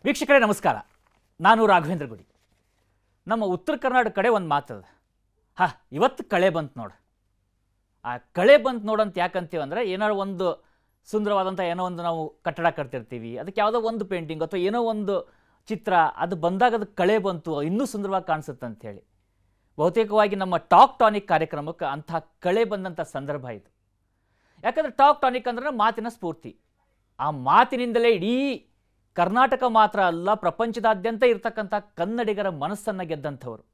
ವೀಕ್ಷಕರೇ ನಮಸ್ಕಾರ ನಾನು ರಾಘವೇಂದ್ರ ಗುಡಿ ನಮ್ಮ ಉತ್ತರ ಕರ್ನಾಟಕ ಕಡೆ ಒಂದು ಮಾತದ ಹಾ ಇವತ್ತು ಕಳೆ ಬಂತು ನೋಡು ಆ ಕಳೆ ಬಂತು ನೋಡಂತ ಯಾಕಂತೀವಿ ಅಂದರೆ ಏನಾದ್ರು ಒಂದು ಸುಂದರವಾದಂಥ ಏನೋ ಒಂದು ನಾವು ಕಟ್ಟಡ ಕಟ್ತಿರ್ತೀವಿ ಅದಕ್ಕೆ ಯಾವುದೋ ಒಂದು ಪೇಂಟಿಂಗ್ ಅಥವಾ ಏನೋ ಒಂದು ಚಿತ್ರ ಅದು ಬಂದಾಗ ಅದು ಕಳೆ ಬಂತು ಇನ್ನೂ ಸುಂದರವಾಗಿ ಕಾಣಿಸುತ್ತೆ ಅಂತ ಹೇಳಿ ಬಹುತೇಕವಾಗಿ ನಮ್ಮ ಟಾಕ್ ಟಾನಿಕ್ ಕಾರ್ಯಕ್ರಮಕ್ಕೆ ಅಂಥ ಕಳೆ ಬಂದಂಥ ಸಂದರ್ಭ ಇದು ಯಾಕಂದರೆ ಟಾಕ್ ಟಾನಿಕ್ ಅಂದ್ರೆ ಮಾತಿನ ಸ್ಫೂರ್ತಿ ಆ ಮಾತಿನಿಂದಲೇ ಇಡೀ ಕರ್ನಾಟಕ ಮಾತ್ರ ಅಲ್ಲ ಪ್ರಪಂಚದಾದ್ಯಂತ ಇರ್ತಕ್ಕಂಥ ಕನ್ನಡಿಗರ ಮನಸ್ಸನ್ನು ಗೆದ್ದಂಥವರು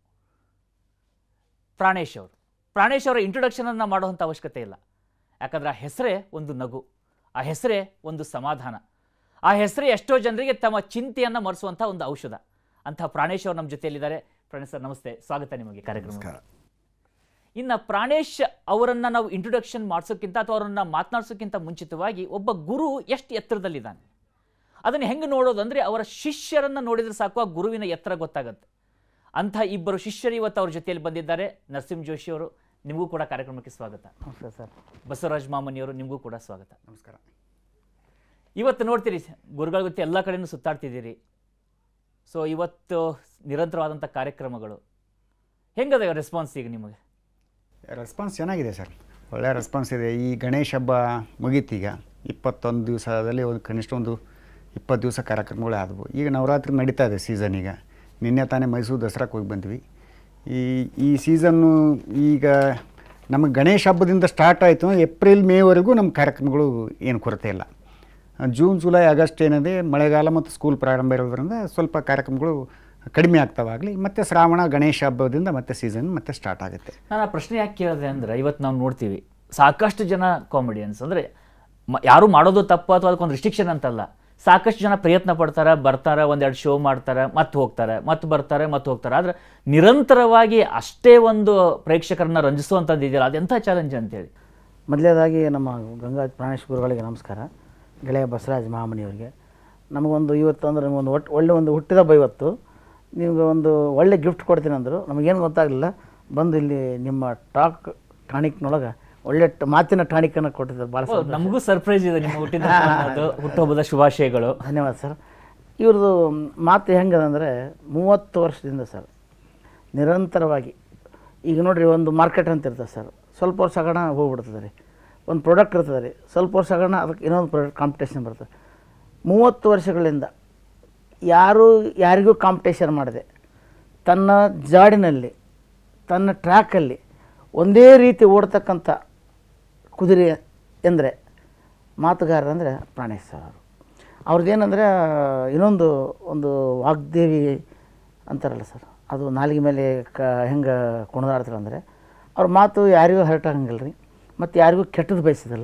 ಪ್ರಾಣೇಶ್ ಅವರು ಪ್ರಾಣೇಶ್ ಅವರ ಇಂಟ್ರೊಡಕ್ಷನನ್ನು ಮಾಡುವಂಥ ಅವಶ್ಯಕತೆ ಇಲ್ಲ ಯಾಕಂದ್ರೆ ಆ ಹೆಸರೇ ಒಂದು ನಗು ಆ ಹೆಸರೇ ಒಂದು ಸಮಾಧಾನ ಆ ಹೆಸರೇ ಎಷ್ಟೋ ಜನರಿಗೆ ತಮ್ಮ ಚಿಂತೆಯನ್ನು ಮರೆಸುವಂಥ ಒಂದು ಔಷಧ ಅಂಥ ಪ್ರಾಣೇಶ್ ಅವರು ನಮ್ಮ ಜೊತೆಯಲ್ಲಿದ್ದಾರೆ ಪ್ರಾಣೇಶ್ ಸರ್ ನಮಸ್ತೆ ಸ್ವಾಗತ ನಿಮಗೆ ಕಾರ್ಯಕ್ರಮ ಇನ್ನು ಪ್ರಾಣೇಶ್ ಅವರನ್ನು ನಾವು ಇಂಟ್ರೊಡಕ್ಷನ್ ಮಾಡಿಸೋಕ್ಕಿಂತ ಅಥವಾ ಅವರನ್ನು ಮಾತನಾಡ್ಸೋಕ್ಕಿಂತ ಮುಂಚಿತವಾಗಿ ಒಬ್ಬ ಗುರು ಎಷ್ಟು ಎತ್ತರದಲ್ಲಿದ್ದಾನೆ ಅದನ್ನು ಹೆಂಗೆ ನೋಡೋದಂದರೆ ಅವರ ಶಿಷ್ಯರನ್ನು ನೋಡಿದರೆ ಸಾಕು ಆ ಗುರುವಿನ ಎತ್ತರ ಗೊತ್ತಾಗುತ್ತೆ ಅಂಥ ಇಬ್ಬರು ಶಿಷ್ಯರು ಇವತ್ತು ಅವ್ರ ಜೊತೆಯಲ್ಲಿ ಬಂದಿದ್ದಾರೆ ನರಸಿಂಹ ಜೋಶಿ ಅವರು ನಿಮಗೂ ಕೂಡ ಕಾರ್ಯಕ್ರಮಕ್ಕೆ ಸ್ವಾಗತ ನಮಸ್ತೆ ಸರ್ ಬಸವರಾಜ ಮಾಮನಿಯವರು ನಿಮಗೂ ಕೂಡ ಸ್ವಾಗತ ನಮಸ್ಕಾರ ಇವತ್ತು ನೋಡ್ತೀರಿ ಗುರುಗಳ ಜೊತೆ ಎಲ್ಲ ಕಡೆನೂ ಸುತ್ತಾಡ್ತಿದ್ದೀರಿ ಸೊ ಇವತ್ತು ನಿರಂತರವಾದಂಥ ಕಾರ್ಯಕ್ರಮಗಳು ಹೆಂಗದ ರೆಸ್ಪಾನ್ಸ್ ಈಗ ನಿಮಗೆ ರೆಸ್ಪಾನ್ಸ್ ಚೆನ್ನಾಗಿದೆ ಸರ್ ಒಳ್ಳೆಯ ರೆಸ್ಪಾನ್ಸ್ ಇದೆ ಈ ಗಣೇಶ ಹಬ್ಬ ಮುಗೀತೀಗ ಇಪ್ಪತ್ತೊಂದು ದಿವಸದಲ್ಲಿ ಒಂದು ಕನಿಷ್ಠ ಒಂದು ಇಪ್ಪತ್ತು ದಿವಸ ಕಾರ್ಯಕ್ರಮಗಳೇ ಆದವು ಈಗ ನವರಾತ್ರಿ ನಡೀತಾ ಇದೆ ಸೀಸನ್ ಈಗ ನಿನ್ನೆ ತಾನೇ ಮೈಸೂರು ದಸರಾಕ್ಕೆ ಹೋಗಿ ಬಂದ್ವಿ ಈ ಈ ಸೀಸನ್ನು ಈಗ ನಮಗೆ ಗಣೇಶ ಹಬ್ಬದಿಂದ ಸ್ಟಾರ್ಟ್ ಆಯಿತು ಏಪ್ರಿಲ್ ಮೇವರೆಗೂ ನಮ್ಮ ಕಾರ್ಯಕ್ರಮಗಳು ಏನು ಕೊರತೆ ಇಲ್ಲ ಜೂನ್ ಜುಲೈ ಆಗಸ್ಟ್ ಏನಿದೆ ಮಳೆಗಾಲ ಮತ್ತು ಸ್ಕೂಲ್ ಪ್ರಾರಂಭ ಇರೋದ್ರಿಂದ ಸ್ವಲ್ಪ ಕಾರ್ಯಕ್ರಮಗಳು ಕಡಿಮೆ ಆಗ್ತಾವಾಗಲಿ ಮತ್ತು ಶ್ರಾವಣ ಗಣೇಶ ಹಬ್ಬದಿಂದ ಮತ್ತೆ ಸೀಸನ್ ಮತ್ತೆ ಸ್ಟಾರ್ಟ್ ಆಗುತ್ತೆ ನಾನು ಆ ಪ್ರಶ್ನೆ ಯಾಕೆ ಕೇಳಿದೆ ಅಂದರೆ ಇವತ್ತು ನಾವು ನೋಡ್ತೀವಿ ಸಾಕಷ್ಟು ಜನ ಕಾಮಿಡಿಯನ್ಸ್ ಅಂದರೆ ಮ ಯಾರು ಮಾಡೋದು ತಪ್ಪು ಅಥವಾ ಅದಕ್ಕೊಂದು ರಿಸ್ಟ್ರಿಕ್ಷನ್ ಅಂತಲ್ಲ ಸಾಕಷ್ಟು ಜನ ಪ್ರಯತ್ನ ಪಡ್ತಾರೆ ಬರ್ತಾರೆ ಒಂದೆರಡು ಶೋ ಮಾಡ್ತಾರೆ ಮತ್ತೆ ಹೋಗ್ತಾರೆ ಮತ್ತೆ ಬರ್ತಾರೆ ಮತ್ತೆ ಹೋಗ್ತಾರೆ ಆದರೆ ನಿರಂತರವಾಗಿ ಅಷ್ಟೇ ಒಂದು ಪ್ರೇಕ್ಷಕರನ್ನ ರಂಜಿಸುವಂಥದ್ದು ಇದೆಯಲ್ಲ ಅದೆಂಥ ಚಾಲೆಂಜ್ ಅಂತೇಳಿ ಮೊದಲನೇದಾಗಿ ನಮ್ಮ ಗಂಗಾ ಪ್ರಾಣೇಶ್ ಗುರುಗಳಿಗೆ ನಮಸ್ಕಾರ ಗೆಳೆಯ ಬಸವರಾಜ ಮಹಾಮನಿಯವರಿಗೆ ನಮಗೊಂದು ಇವತ್ತು ಅಂದ್ರೆ ನಿಮಗೊಂದು ಒಟ್ಟು ಒಳ್ಳೆ ಒಂದು ಹುಟ್ಟಿದ ಹಬ್ಬ ಇವತ್ತು ನಿಮಗೆ ಒಂದು ಒಳ್ಳೆ ಗಿಫ್ಟ್ ಕೊಡ್ತೀನಿ ಅಂದರು ನಮಗೇನು ಗೊತ್ತಾಗಲಿಲ್ಲ ಬಂದು ಇಲ್ಲಿ ನಿಮ್ಮ ಟಾಕ್ ಟಾನಿಕ್ನೊಳಗೆ ಒಳ್ಳೆ ಟ- ಮಾತಿನ ಟಾನಿಕನ್ನು ಕೊಟ್ಟಿದ್ದಾರೆ ಭಾಳ ಸಂತೋಷ. ನಮಗೂ ಸರ್ಪ್ರೈಸ್ ಇದೆ ನಿಮ್ಮ ಹುಟ್ಟಿದ ಹಬ್ಬದ್ದು, ಹುಟ್ಟುಹಬ್ಬದ ಶುಭಾಶಯಗಳು ಧನ್ಯವಾದ ಸರ್ ಇವ್ರದ್ದು ಮಾತು ಹೆಂಗದ ಅಂದರೆ ಮೂವತ್ತು ವರ್ಷದಿಂದ ಸರ್ ನಿರಂತರವಾಗಿ ಈಗ ನೋಡ್ರಿ ಒಂದು ಮಾರ್ಕೆಟ್ ಅಂತ ಇರ್ತದೆ ಸರ್ ಸ್ವಲ್ಪ ವರ್ಷ ಆಗೋಣ ಹೋಗ್ಬಿಡ್ತದೆ ರೀ ಒಂದು ಪ್ರಾಡಕ್ಟ್ ಇರ್ತದೆ ರೀ ಸ್ವಲ್ಪ ವರ್ಷ ಆಗೋಣ ಅದಕ್ಕೆ ಇನ್ನೊಂದು ಪ್ರಾಡಕ್ಟ್ ಕಾಂಪಿಟೇಷನ್ ಬರ್ತದೆ ಮೂವತ್ತು ವರ್ಷಗಳಿಂದ ಯಾರೂ ಯಾರಿಗೂ ಕಾಂಪಿಟೇಷನ್ ಮಾಡಿದೆ ತನ್ನ ಜಾಡಿನಲ್ಲಿ ತನ್ನ ಟ್ರ್ಯಾಕಲ್ಲಿ ಒಂದೇ ರೀತಿ ಓಡ್ತಕ್ಕಂಥ ಕುದುರೆ ಎಂದರೆ ಮಾತುಗಾರರು ಅಂದರೆ ಪ್ರಾಣೇಶ್ ಸರ್ ಅವರು ಅವ್ರದ್ದೇನೆಂದರೆ ಇನ್ನೊಂದು ಒಂದು ವಾಗ್ದೇವಿ ಅಂತಾರಲ್ಲ ಸರ್ ಅದು ನಾಲಿಗೆ ಮೇಲೆ ಕ ಹೆಂಗೆ ಕುಣಿದಾಡ್ತಾರೆ ಅಂದರೆ ಅವ್ರ ಮಾತು ಯಾರಿಗೂ ಹರ್ಟ್ ಆಗಂಗಿಲ್ಲ ರೀ ಮತ್ತು ಯಾರಿಗೂ ಕೆಟ್ಟದ್ದು ಬಯಸೋದಿಲ್ಲ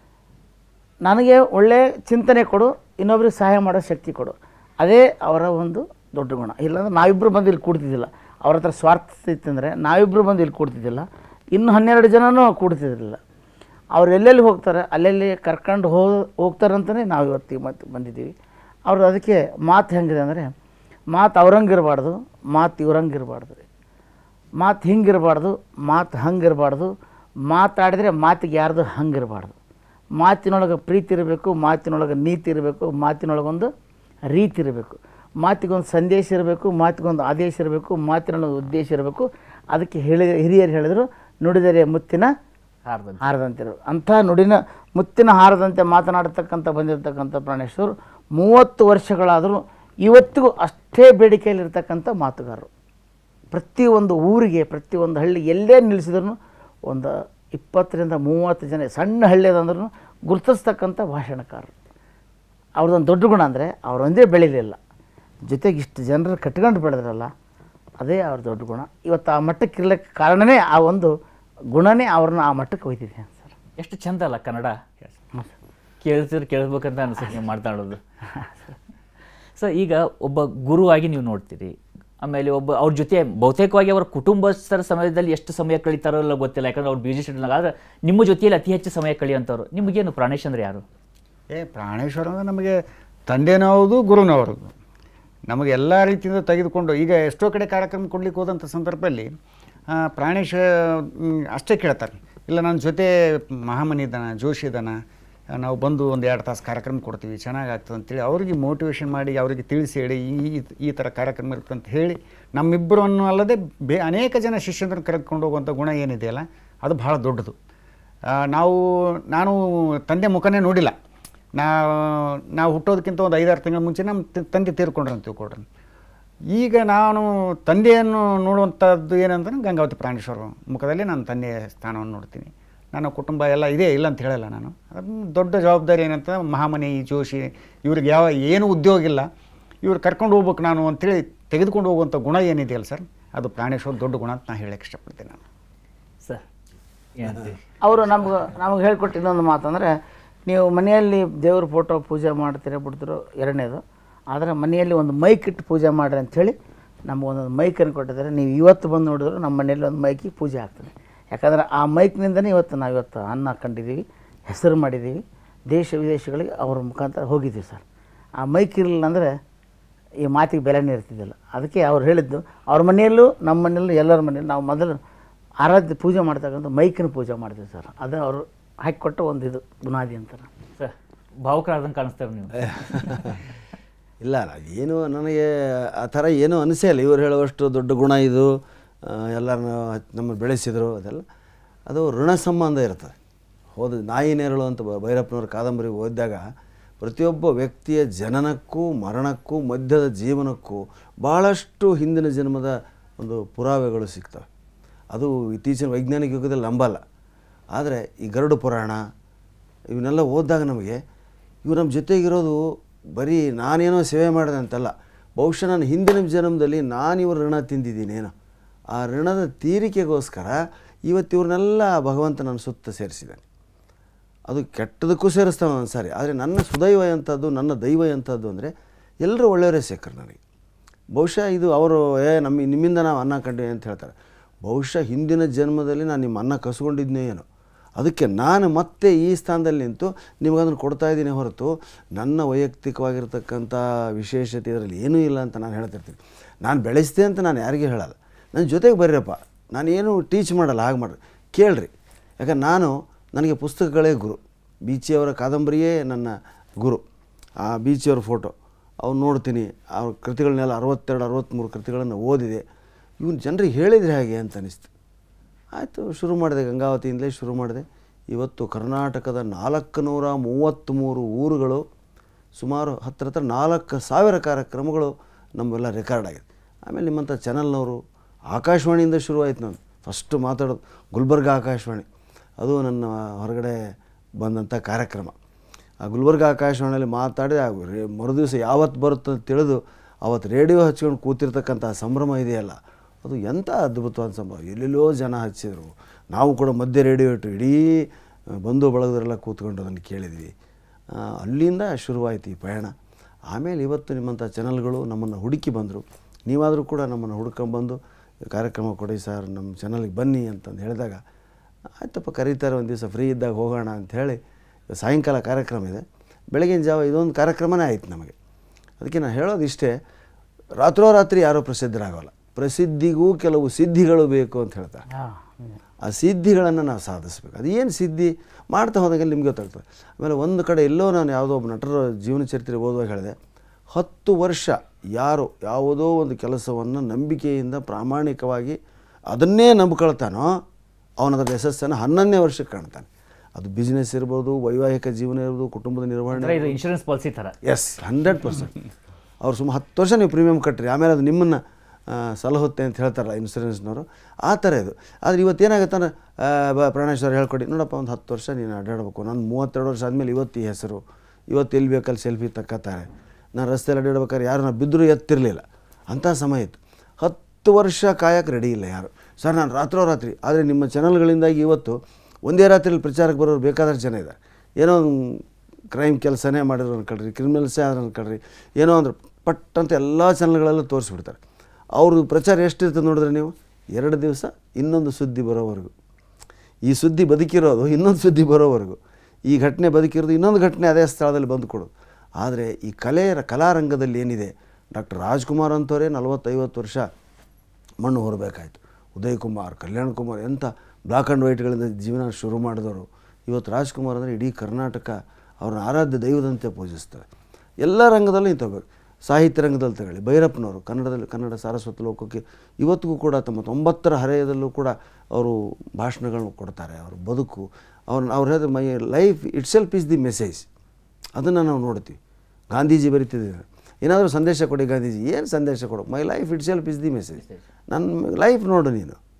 ನನಗೆ ಒಳ್ಳೆಯ ಚಿಂತನೆ ಕೊಡು ಇನ್ನೊಬ್ರಿಗೆ ಸಹಾಯ ಮಾಡೋ ಶಕ್ತಿ ಕೊಡು ಅದೇ ಅವರ ಒಂದು ದೊಡ್ಡ ಗುಣ ಇಲ್ಲಾಂದ್ರೆ ನಾವಿಬ್ಬರು ಬಂದು ಇಲ್ಲಿ ಕೂಡ್ತಿದ್ದಿಲ್ಲ ಅವ್ರ ಹತ್ರ ಸ್ವಾರ್ಥ ಇತ್ತಂದರೆ ನಾವಿಬ್ಬರು ಬಂದು ಇಲ್ಲಿ ಕೂಡ್ತಿದ್ದಿಲ್ಲ ಇನ್ನು ಹನ್ನೆರಡು ಜನನೂ ಕೂಡ್ತಿದ್ದಿಲ್ಲ ಅವ್ರು ಎಲ್ಲೆಲ್ಲಿ ಹೋಗ್ತಾರೆ ಅಲ್ಲೆಲ್ಲಿ ಕರ್ಕೊಂಡು ಹೋ ಹೋಗ್ತಾರಂತಲೇ ನಾವು ಇವತ್ತಿಗೆ ಮತ್ತೆ ಬಂದಿದ್ದೀವಿ ಅವರು ಅದಕ್ಕೆ ಮಾತು ಹೆಂಗಿದೆ ಅಂದರೆ ಮಾತು ಅವ್ರಂಗಿರಬಾರ್ದು ಮಾತು ಇವ್ರಂಗಿರಬಾರ್ದು ರೀ ಮಾತು ಹಿಂಗಿರಬಾರ್ದು ಮಾತು ಹಂಗಿರಬಾರ್ದು ಮಾತಾಡಿದರೆ ಮಾತಿಗೆ ಯಾರ್ದು ಹಂಗಿರಬಾರ್ದು ಮಾತಿನೊಳಗೆ ಪ್ರೀತಿ ಇರಬೇಕು ಮಾತಿನೊಳಗೆ ನೀತಿ ಇರಬೇಕು ಮಾತಿನೊಳಗೊಂದು ರೀತಿ ಇರಬೇಕು ಮಾತಿಗೊಂದು ಸಂದೇಶ ಇರಬೇಕು ಮಾತಿಗೊಂದು ಆದೇಶ ಇರಬೇಕು ಮಾತಿನೊಳಗೆ ಉದ್ದೇಶ ಇರಬೇಕು ಅದಕ್ಕೆ ಹೇಳಿ ಹಿರಿಯರು ಹೇಳಿದರು ನುಡಿದರೆ ಮುತ್ತಿನ ಹಾರ್ದಂತೆ ಹಾರದಂತಿರು ಅಂಥ ನುಡಿನ ಮುತ್ತಿನ ಹಾರದಂತೆ ಮಾತನಾಡತಕ್ಕಂಥ ಬಂದಿರತಕ್ಕಂಥ ಪ್ರಾಣೇಶ್ವರು ಮೂವತ್ತು ವರ್ಷಗಳಾದರೂ ಇವತ್ತಿಗೂ ಅಷ್ಟೇ ಬೇಡಿಕೆಯಲ್ಲಿರ್ತಕ್ಕಂಥ ಮಾತುಗಾರರು ಪ್ರತಿಯೊಂದು ಊರಿಗೆ ಪ್ರತಿಯೊಂದು ಹಳ್ಳಿ ಎಲ್ಲೇ ನಿಲ್ಲಿಸಿದ್ರು ಒಂದು ಇಪ್ಪತ್ತರಿಂದ ಮೂವತ್ತು ಜನ ಸಣ್ಣ ಹಳ್ಳಿ ಅದಂದ್ರೂ ಗುರುತಿಸ್ತಕ್ಕಂಥ ಭಾಷಣಕಾರರು ಅವ್ರದ್ದೊಂದು ದೊಡ್ಡ ಗುಣ ಅಂದರೆ ಅವರೊಂದೇ ಬೆಳೀಲಿಲ್ಲ ಜೊತೆಗೆ ಇಷ್ಟು ಜನರು ಕಟ್ಕೊಂಡು ಬೆಳೆದ್ರಲ್ಲ ಅದೇ ಅವ್ರ ದೊಡ್ಡ ಗುಣ ಇವತ್ತು ಆ ಮಟ್ಟಕ್ಕೆ ಇರ್ಲಿಕ್ಕೆ ಕಾರಣವೇ ಆ ಒಂದು ಗುಣನೇ ಅವ್ರನ್ನ ಆ ಮಟ್ಟಕ್ಕೆ ಒಯ್ದಿದೆ ಸರ್ ಎಷ್ಟು ಚಂದ ಅಲ್ಲ ಕನ್ನಡ ಹ್ಞೂ ಸರ್ ಕೇಳ್ತಿದ್ರೆ ಕೇಳ್ಬೇಕಂತ ಅನ್ಸುತ್ತೆ ನೀವು ಮಾತಾಡೋದು ಸೊ ಈಗ ಒಬ್ಬ ಗುರುವಾಗಿ ನೀವು ನೋಡ್ತೀರಿ ಆಮೇಲೆ ಒಬ್ಬ ಅವ್ರ ಜೊತೆ ಬಹುತೇಕವಾಗಿ ಅವರ ಕುಟುಂಬಸ್ಥರ ಸಮಯದಲ್ಲಿ ಎಷ್ಟು ಸಮಯ ಕಳೀತಾರೋ ಇಲ್ಲ ಗೊತ್ತಿಲ್ಲ ಯಾಕಂದ್ರೆ ಅವ್ರು ಬಿಜಿ ಶೆಡ್ಯೂಲ್ ಆದರೆ ನಿಮ್ಮ ಜೊತೆಯಲ್ಲಿ ಅತಿ ಹೆಚ್ಚು ಸಮಯ ಕಳೆಯುವಂಥವ್ರು ನಿಮಗೇನು ಪ್ರಾಣೇಶ್ ಅಂದ್ರೆ ಯಾರು ಏ ಪ್ರಾಣೇಶ್ವರ ಅಂದರೆ ನಮಗೆ ತಂದೆನೂ ಹೌದು ಗುರುನೂ ಹೌದು ನಮಗೆ ಎಲ್ಲ ರೀತಿಯಿಂದ ತೆಗೆದುಕೊಂಡು ಈಗ ಎಷ್ಟೋ ಕಡೆ ಕಾರ್ಯಕ್ರಮ ಕೊಡ್ಲಿಕ್ಕೆ ಹೋದಂಥ ಸಂದರ್ಭದಲ್ಲಿ ಆ, ಪ್ರಾಣೇಶ ಮ್, ಅಷ್ಟೇ ಕೇಳ್ತಾರೆ ಇಲ್ಲ ನನ್ನ ಜೊತೆ ಮಹಾಮನಿ ಇದ್ದಾನ ಜೋಶಿ ಇದ್ದಾನ ಆ, ನಾವು ಬಂದು ಒಂದು ಎರಡು ತಾಸು ಕಾರ್ಯಕ್ರಮ ಕೊಡ್ತೀವಿ ಚೆನ್ನಾಗಾಗ್ತದೆ ಅಂತೇಳಿ ಅವ್ರಿಗೆ ಮೋಟಿವೇಶನ್ ಮಾಡಿ ಅವರಿಗೆ ತಿಳಿಸಿ ಹೇಳಿ ಈ ಈ- ಈ ಥರ ಕಾರ್ಯಕ್ರಮ ಇರುತ್ತೆ ಅಂತ ಹೇಳಿ ನಮ್ಮಿಬ್ಬರನ್ನು ಅಲ್ಲದೆ ಬೇ ಅನೇಕ ಜನ ಶಿಷ್ಯಂದ್ರನ್ನ ಕರೆದುಕೊಂಡು ಹೋಗುವಂಥ ಗುಣ ಏನಿದೆಯಲ್ಲ ಅದು ಭಾಳ ದೊಡ್ಡದು ಆ, ನಾವು ನಾನು ತಂದೆ ಮುಖನೇ ನೋಡಿಲ್ಲ ನಾ ನಾವು ಹುಟ್ಟೋದಕ್ಕಿಂತ ಒಂದು ಐದಾರು ತಿಂಗಳ ಮುಂಚೆ ನಮ್ಮ ತ- ತಂದೆ ತೀರ್ಕೊಂಡ್ರು ಅಂತ ತಿಳ್ಕೊಡ್ರಿ ಈಗ ನಾನು ತಂದೆಯನ್ನು ನೋಡುವಂಥದ್ದು ಏನಂದ್ರೆ ಗಂಗಾವತಿ ಪ್ರಾಣೇಶ್ವರ ಮುಖದಲ್ಲಿ ನಾನು ತಂದೆಯ ಸ್ಥಾನವನ್ನು ನೋಡ್ತೀನಿ ನನ್ನ ಕುಟುಂಬ ಎಲ್ಲ ಇದೆ ಇಲ್ಲ ಅಂತ ಹೇಳಲ್ಲ ನಾನು ಅದ್ನ ದೊಡ್ಡ ಜವಾಬ್ದಾರಿ ಏನಂತ ಮಹಾಮನಿ ಜೋಶಿ ಇವ್ರಿಗೆ ಯಾವ ಏನು ಉದ್ಯೋಗ ಇಲ್ಲ ಇವ್ರು ಕರ್ಕೊಂಡು ಹೋಗ್ಬೇಕು ನಾನು ಅಂತೇಳಿ ತೆಗೆದುಕೊಂಡು ಹೋಗುವಂಥ ಗುಣ ಏನಿದೆಯಲ್ಲ ಸರ್ ಅದು ಪ್ರಾಣೇಶ್ವರ ದೊಡ್ಡ ಗುಣ ಅಂತ ನಾನು ಹೇಳಕ್ಕೆ ಇಷ್ಟಪಡ್ತೀನಿ ನಾನು ಸರ್ ಏನಂತೀವಿ ಅವರು ನಮ್ಗೆ ನಮಗೆ ಹೇಳ್ಕೊಟ್ಟು ಇನ್ನೊಂದು ಮಾತಂದರೆ ನೀವು ಮನೆಯಲ್ಲಿ ದೇವ್ರ ಫೋಟೋ ಪೂಜೆ ಮಾಡ್ತೀರ ಬಿಡ್ತಿರೋ ಎರಡನೇದು ಆದರೆ ಮನೆಯಲ್ಲಿ ಒಂದು ಮೈಕ್ ಇಟ್ಟು ಪೂಜೆ ಮಾಡಿರಿ ಅಂಥೇಳಿ ನಮ್ಗೆ ಒಂದೊಂದು ಮೈಕನ್ನು ಕೊಟ್ಟಿದ್ದಾರೆ ನೀವು ಇವತ್ತು ಬಂದು ನೋಡಿದ್ರು ನಮ್ಮ ಮನೆಯಲ್ಲಿ ಒಂದು ಮೈಕಿಗೆ ಪೂಜೆ ಆಗ್ತದೆ ಯಾಕಂದರೆ ಆ ಮೈಕ್ನಿಂದನೇ ಇವತ್ತು ನಾವು ಇವತ್ತು ಅನ್ನ ಕಂಡಿದ್ದೀವಿ ಹೆಸರು ಮಾಡಿದ್ದೀವಿ ದೇಶ ವಿದೇಶಗಳಿಗೆ ಅವ್ರ ಮುಖಾಂತರ ಹೋಗಿದ್ದೀವಿ ಸರ್ ಆ ಮೈಕ್ ಇರಲಿಲ್ಲ ಅಂದರೆ ಈ ಮಾತಿಗೆ ಬೆಲೆನೇ ಇರ್ತಿದ್ದಿಲ್ಲ ಅದಕ್ಕೆ ಅವ್ರು ಹೇಳಿದ್ದು ಅವ್ರ ಮನೆಯಲ್ಲೂ ನಮ್ಮ ಮನೆಯಲ್ಲೂ ಎಲ್ಲರ ಮನೆಯಲ್ಲೂ ನಾವು ಮೊದಲು ಆರಾಧ್ಯ ಪೂಜೆ ಮಾಡ್ತಕ್ಕಂಥ ಮೈಕಿನ ಪೂಜೆ ಮಾಡ್ತೀವಿ ಸರ್ ಅದು ಅವರು ಹಾಕಿಕೊಟ್ಟ ಒಂದು ಇದು ಬುನಾದಿ ಅಂತಾರೆ ಸರ್ ಭಾವುಕರಾದಂಗೆ ಕಾಣಿಸ್ತೇವೆ ನೀವು ಇಲ್ಲ ಅಲ್ಲ ಏನು ನನಗೆ ಆ ಥರ ಏನೂ ಅನಿಸೇ ಇಲ್ಲ ಇವ್ರು ಹೇಳುವಷ್ಟು ದೊಡ್ಡ ಗುಣ ಇದು ಎಲ್ಲರನ್ನ ನಮ್ಮ ಬೆಳೆಸಿದರು ಅದೆಲ್ಲ ಅದು ಋಣ ಸಂಬಂಧ ಇರ್ತದೆ ಹೋದ ನಾಯಿ ನೇರಳು ಅಂತ ಬ- ಭೈರಪ್ಪನವ್ರ ಕಾದಂಬರಿ ಓದಿದಾಗ ಪ್ರತಿಯೊಬ್ಬ ವ್ಯಕ್ತಿಯ ಜನನಕ್ಕೂ ಮರಣಕ್ಕೂ ಮಧ್ಯದ ಜೀವನಕ್ಕೂ ಭಾಳಷ್ಟು ಹಿಂದಿನ ಜನ್ಮದ ಒಂದು ಪುರಾವೆಗಳು ಸಿಗ್ತವೆ ಅದು ಇತ್ತೀಚಿನ ವೈಜ್ಞಾನಿಕ ಯುಗದಲ್ಲಿ ನಂಬಲ್ಲ ಆದರೆ ಈ ಗರುಡ ಪುರಾಣ ಇವನ್ನೆಲ್ಲ ಓದಿದಾಗ ನಮಗೆ ಇವು ನಮ್ಮ ಜೊತೆಗಿರೋದು ಬರೀ ನಾನೇನೋ ಸೇವೆ ಮಾಡಿದೆ ಅಂತಲ್ಲ ಬಹುಶಃ ನಾನು ಹಿಂದಿನ ಜನ್ಮದಲ್ಲಿ ನಾನು ಇವ್ರ ಋಣ ತಿಂದಿದ್ದೀನೇನೋ ಆ ಋಣದ ತೀರಿಕೆಗೋಸ್ಕರ ಇವತ್ತು ಇವ್ರನ್ನೆಲ್ಲ ಭಗವಂತ ನನ್ನ ಸುತ್ತ ಸೇರಿಸಿದ್ದಾನೆ ಅದು ಕೆಟ್ಟದಕ್ಕೂ ಸೇರಿಸ್ತಾನೆ ಒಂದು ಸಾರಿ ಆದರೆ ನನ್ನ ಸುದೈವ ಎಂಥದ್ದು ನನ್ನ ದೈವ ಎಂಥದ್ದು ಅಂದರೆ ಎಲ್ಲರೂ ಒಳ್ಳೆಯವರೇ ಸಿಕ್ಕರು ನನಗೆ ಬಹುಶಃ ಇದು ಅವರು ಏ ನಮ್ಮ ನಿಮ್ಮಿಂದ ನಾವು ಅನ್ನ ಕಂಡಿವಿ ಅಂತ ಹೇಳ್ತಾರೆ ಬಹುಶಃ ಹಿಂದಿನ ಜನ್ಮದಲ್ಲಿ ನಾನು ನಿಮ್ಮ ಅನ್ನ ಕಸ್ಕೊಂಡಿದ್ನೇ ಏನೋ ಅದಕ್ಕೆ ನಾನು ಮತ್ತೆ ಈ ಸ್ಥಾನದಲ್ಲಿ ನಿಂತು ನಿಮಗದನ್ನು ಕೊಡ್ತಾ ಇದ್ದೀನಿ ಹೊರತು ನನ್ನ ವೈಯಕ್ತಿಕವಾಗಿರ್ತಕ್ಕಂಥ ವಿಶೇಷತೆ ಇದರಲ್ಲಿ ಏನೂ ಇಲ್ಲ ಅಂತ ನಾನು ಹೇಳ್ತಿರ್ತೀನಿ ನಾನು ಬೆಳೆಸಿದೆ ಅಂತ ನಾನು ಯಾರಿಗೂ ಹೇಳಲ್ಲ ನನ್ನ ಜೊತೆಗೆ ಬರ್ರಿಯಪ್ಪ ನಾನೇನು ಟೀಚ್ ಮಾಡಲ್ಲ ಹಾಗೆ ಮಾಡ್ರಿ ಕೇಳ್ರಿ ಯಾಕಂದ್ರೆ ನಾನು ನನಗೆ ಪುಸ್ತಕಗಳೇ ಗುರು ಬೀಚಿಯವರ ಕಾದಂಬರಿಯೇ ನನ್ನ ಗುರು ಆ ಬೀಚಿಯವರ ಫೋಟೋ ಅವ್ರು ನೋಡ್ತೀನಿ ಅವ್ರ ಕೃತಿಗಳನ್ನೆಲ್ಲ ಅರವತ್ತೆರಡು ಅರವತ್ತ್ಮೂರು ಕೃತಿಗಳನ್ನು ಓದಿದೆ ಇವನು ಜನರಿಗೆ ಹೇಳಿದರೆ ಹೇಗೆ ಅಂತ ಅನಿಸ್ತು ಆಯಿತು ಶುರು ಮಾಡಿದೆ ಗಂಗಾವತಿಯಿಂದಲೇ ಶುರು ಮಾಡಿದೆ ಇವತ್ತು ಕರ್ನಾಟಕದ ನಾಲ್ಕು ನೂರ ಮೂವತ್ತ್ಮೂರು ಊರುಗಳು ಸುಮಾರು ಹತ್ರ ಹತ್ರ ನಾಲ್ಕು ಸಾವಿರ ಕಾರ್ಯಕ್ರಮಗಳು ನಮ್ಮೆಲ್ಲ ರೆಕಾರ್ಡ್ ಆಗಿದೆ ಆಮೇಲೆ ನಿಮ್ಮಂಥ ಚಾನಲ್ನವರು ಆಕಾಶವಾಣಿಯಿಂದ ಶುರುವಾಯಿತು ನಾನು ಫಸ್ಟು ಮಾತಾಡೋದು ಗುಲ್ಬರ್ಗ ಆಕಾಶವಾಣಿ ಅದು ನನ್ನ ಹೊರಗಡೆ ಬಂದಂಥ ಕಾರ್ಯಕ್ರಮ ಆ ಗುಲ್ಬರ್ಗ ಆಕಾಶವಾಣಿಯಲ್ಲಿ ಮಾತಾಡಿ ಆ ರೇ ಮರುದಿವಸ ಯಾವತ್ತು ಬರುತ್ತೆ ಅಂತ ತಿಳಿದು ಅವತ್ತು ರೇಡಿಯೋ ಹಚ್ಕೊಂಡು ಕೂತಿರ್ತಕ್ಕಂಥ ಸಂಭ್ರಮ ಇದೆಯಲ್ಲ ಅದು ಎಂಥ ಅದ್ಭುತವಾದ ಸಂಭ್ರಮ ಎಲ್ಲೆಲ್ಲೋ ಜನ ಹಚ್ಚಿದ್ರು ನಾವು ಕೂಡ ಮಧ್ಯೆ ರೇಡಿಯೋ ಇಟ್ಟು ಇಡೀ ಆ, ಬಂಧು ಬಳಗದರೆಲ್ಲ ಕೂತ್ಕೊಂಡು ಅದನ್ನು ಕೇಳಿದ್ವಿ ಆ, ಅಲ್ಲಿಂದ ಶುರುವಾಯಿತು ಈ ಪಯಣ ಆಮೇಲೆ ಇವತ್ತು ನಿಮ್ಮಂಥ ಚಾನಲ್ಗಳು ನಮ್ಮನ್ನು ಹುಡುಕಿ ಬಂದರು ನೀವಾದರೂ ಕೂಡ ನಮ್ಮನ್ನು ಹುಡ್ಕೊಂಬಂದು ಕಾರ್ಯಕ್ರಮ ಕೊಡಿ ಸರ್ ನಮ್ಮ ಚಾನಲ್ಗೆ ಬನ್ನಿ ಅಂತಂದು ಹೇಳಿದಾಗ ಆಯ್ತಪ್ಪ ಕರೀತಾರೆ ಒಂದು ದಿವಸ ಫ್ರೀ ಇದ್ದಾಗ ಹೋಗೋಣ ಅಂಥೇಳಿ ಸಾಯಂಕಾಲ ಕಾರ್ಯಕ್ರಮ ಇದೆ ಬೆಳಗಿನ ಜಾವ ಇದೊಂದು ಕಾರ್ಯಕ್ರಮನೇ ಆಯ್ತು ನಮಗೆ ಅದಕ್ಕೆ ನಾನು ಹೇಳೋದು ಇಷ್ಟೇ ರಾತ್ರೋರಾತ್ರಿ ಯಾರೂ ಪ್ರಸಿದ್ಧರಾಗೋಲ್ಲ ಪ್ರಸಿದ್ಧಿಗೂ ಕೆಲವು ಸಿದ್ಧಿಗಳು ಬೇಕು ಅಂತ ಹೇಳ್ತಾರೆ ಹಾಂ ಆ ಸಿದ್ಧಿಗಳನ್ನು ನಾವು ಸಾಧಿಸ್ಬೇಕು ಅದು ಏನು ಸಿದ್ಧಿ ಮಾಡ್ತಾ ಹೋದಾಗ ನಿಮ್ಗೆ ಗೊತ್ತಾಗ್ತದೆ ಆಮೇಲೆ ಒಂದು ಕಡೆ ಎಲ್ಲೋ ನಾನು ಯಾವುದೋ ಒಬ್ಬ ನಟರ ಜೀವನ ಚರಿತ್ರೆ ಓದುವಾಗ ಹೇಳಿದೆ ಹತ್ತು ವರ್ಷ ಯಾರು ಯಾವುದೋ ಒಂದು ಕೆಲಸವನ್ನು ನಂಬಿಕೆಯಿಂದ ಪ್ರಾಮಾಣಿಕವಾಗಿ ಅದನ್ನೇ ನಂಬ್ಕೊಳ್ತಾನೋ ಅವನದರ ಯಶಸ್ಸನ್ನು ಹನ್ನೊಂದನೇ ವರ್ಷಕ್ಕೆ ಕಾಣ್ತಾನೆ ಅದು ಬಿಸ್ನೆಸ್ ಇರ್ಬೋದು ವೈವಾಹಿಕ ಜೀವನ ಇರ್ಬೋದು ಕುಟುಂಬದ ನಿರ್ವಹಣೆ ಅಂದರೆ ಇದು ಇನ್ಶೂರೆನ್ಸ್ ಪಾಲಿಸಿ ಥರ ಎಸ್ ಹಂಡ್ರೆಡ್ ಪರ್ಸೆಂಟ್ ಅವ್ರು ಸುಮ್ಮ ಹತ್ತು ವರ್ಷ ನೀವು ಪ್ರೀಮಿಯಮ್ ಕಟ್ಟಿರಿ ಆಮೇಲೆ ಅದು ನಿಮ್ಮನ್ನು ಸಲಹುತ್ತೆ ಅಂತ ಹೇಳ್ತಾರಲ್ಲ ಇನ್ಸೂರೆನ್ಸ್ನವರು ಆ ಥರ ಇದು ಆದರೆ ಇವತ್ತೇನಾಗುತ್ತೆ ಅಂದ್ರೆ ಆ, ಬ ಪ್ರಾಣೇಶ್ವರ ಹೇಳ್ಕೊಡಿ ನೋಡಪ್ಪ ಒಂದು ಹತ್ತು ವರ್ಷ ನೀನು ಅಡ್ಡಾಡಬೇಕು ನಾನು ಮೂವತ್ತೆರಡು ವರ್ಷ ಆದಮೇಲೆ ಇವತ್ತು ಈ ಹೆಸರು ಇವತ್ತು ಎಲ್ಲಿ ಬೇಕಲ್ಲಿ ಸೆಲ್ಫಿ ತಕ್ಕತ್ತಾರೆ ನಾನು ರಸ್ತೆಯಲ್ಲಿ ಅಡ್ಡಾಡ್ಬೇಕಾದ್ರೆ ಯಾರು ನಾನು ಬಿದ್ದರೂ ಎತ್ತಿರಲಿಲ್ಲ ಅಂಥ ಸಮಯ ಇತ್ತು ಹತ್ತು ವರ್ಷ ಕಾಯಕ್ಕೆ ರೆಡಿ ಇಲ್ಲ ಯಾರು ಸರ್ ನಾನು ರಾತ್ರೋರಾತ್ರಿ ಆದರೆ ನಿಮ್ಮ ಚಾನಲ್ಗಳಿಂದಾಗಿ ಇವತ್ತು ಒಂದೇ ರಾತ್ರಿಯಲ್ಲಿ ಪ್ರಚಾರಕ್ಕೆ ಬರೋರು ಬೇಕಾದಷ್ಟು ಜನ ಇದ್ದಾರೆ ಏನೋ ಒಂದು ಕ್ರೈಮ್ ಕೆಲಸನೇ ಮಾಡಿದ್ರು ಅನ್ಕೊಳ್ರಿ ಕ್ರಿಮಿನಲ್ಸೇ ಆದ್ರೆ ಅನ್ಕೊಳ್ರಿ ಏನೋ ಅಂದ್ರೆ ಪಟ್ ಅಂತ ಎಲ್ಲ ಚಾನಲ್ಗಳಲ್ಲೂ ತೋರಿಸ್ಬಿಡ್ತಾರೆ ಅವ್ರದ್ದು ಪ್ರಚಾರ ಎಷ್ಟಿರ್ತದೆ ನೋಡಿದ್ರೆ ನೀವು ಎರಡು ದಿವಸ ಇನ್ನೊಂದು ಸುದ್ದಿ ಬರೋವರೆಗೂ ಈ ಸುದ್ದಿ ಬದುಕಿರೋದು ಇನ್ನೊಂದು ಸುದ್ದಿ ಬರೋವರೆಗೂ ಈ ಘಟನೆ ಬದುಕಿರೋದು ಇನ್ನೊಂದು ಘಟನೆ ಅದೇ ಸ್ಥಳದಲ್ಲಿ ಬಂದು ಕೊಡೋದು ಆದರೆ ಈ ಕಲೆಯ ಕಲಾರಂಗದಲ್ಲಿ ಏನಿದೆ ಡಾಕ್ಟರ್ ರಾಜ್ಕುಮಾರ್ ಅಂತವರೇ ನಲವತ್ತೈವತ್ತು ವರ್ಷ ಮಣ್ಣು ಹೊರಬೇಕಾಯ್ತು ಉದಯ್ ಕುಮಾರ್ ಕಲ್ಯಾಣ್ ಕುಮಾರ್ ಎಂಥ ಬ್ಲ್ಯಾಕ್ ಆ್ಯಂಡ್ ವೈಟ್ಗಳಿಂದ ಜೀವನ ಶುರು ಮಾಡಿದವರು ಇವತ್ತು ರಾಜ್ಕುಮಾರ್ ಅಂದರೆ ಇಡೀ ಕರ್ನಾಟಕ ಅವ್ರನ್ನ ಆರಾಧ್ಯ ದೈವದಂತೆ ಪೂಜಿಸ್ತಾರೆ ಎಲ್ಲ ರಂಗದಲ್ಲೂ ಇಂಥವ್ಬೇಕು ಸಾಹಿತ್ಯ ರಂಗದಲ್ಲಿ ತಗೊಳ್ಳಿ ಭೈರಪ್ಪನವರು ಕನ್ನಡದಲ್ಲಿ ಕನ್ನಡ ಸಾರಸ್ವತ ಲೋಕಕ್ಕೆ ಇವತ್ತಿಗೂ ಕೂಡ ತಮ್ಮ ತೊಂಬತ್ತರ ಹರೆಯದಲ್ಲೂ ಕೂಡ ಅವರು ಭಾಷಣಗಳನ್ನು ಕೊಡ್ತಾರೆ ಅವ್ರ ಬದುಕು ಅವ್ರನ್ನ ಅವ್ರು ಹೇಳಿದ my life itself is the message ಅದನ್ನು ನಾವು ನೋಡ್ತೀವಿ ಗಾಂಧೀಜಿ ಬರೀತಿದ್ದಾರೆ ಏನಾದರೂ ಸಂದೇಶ ಕೊಡಿ ಗಾಂಧೀಜಿ ಏನು ಸಂದೇಶ ಕೊಡು my life itself is the message ನನ್ನ ಲೈಫ್ ನೋಡು ನೀನು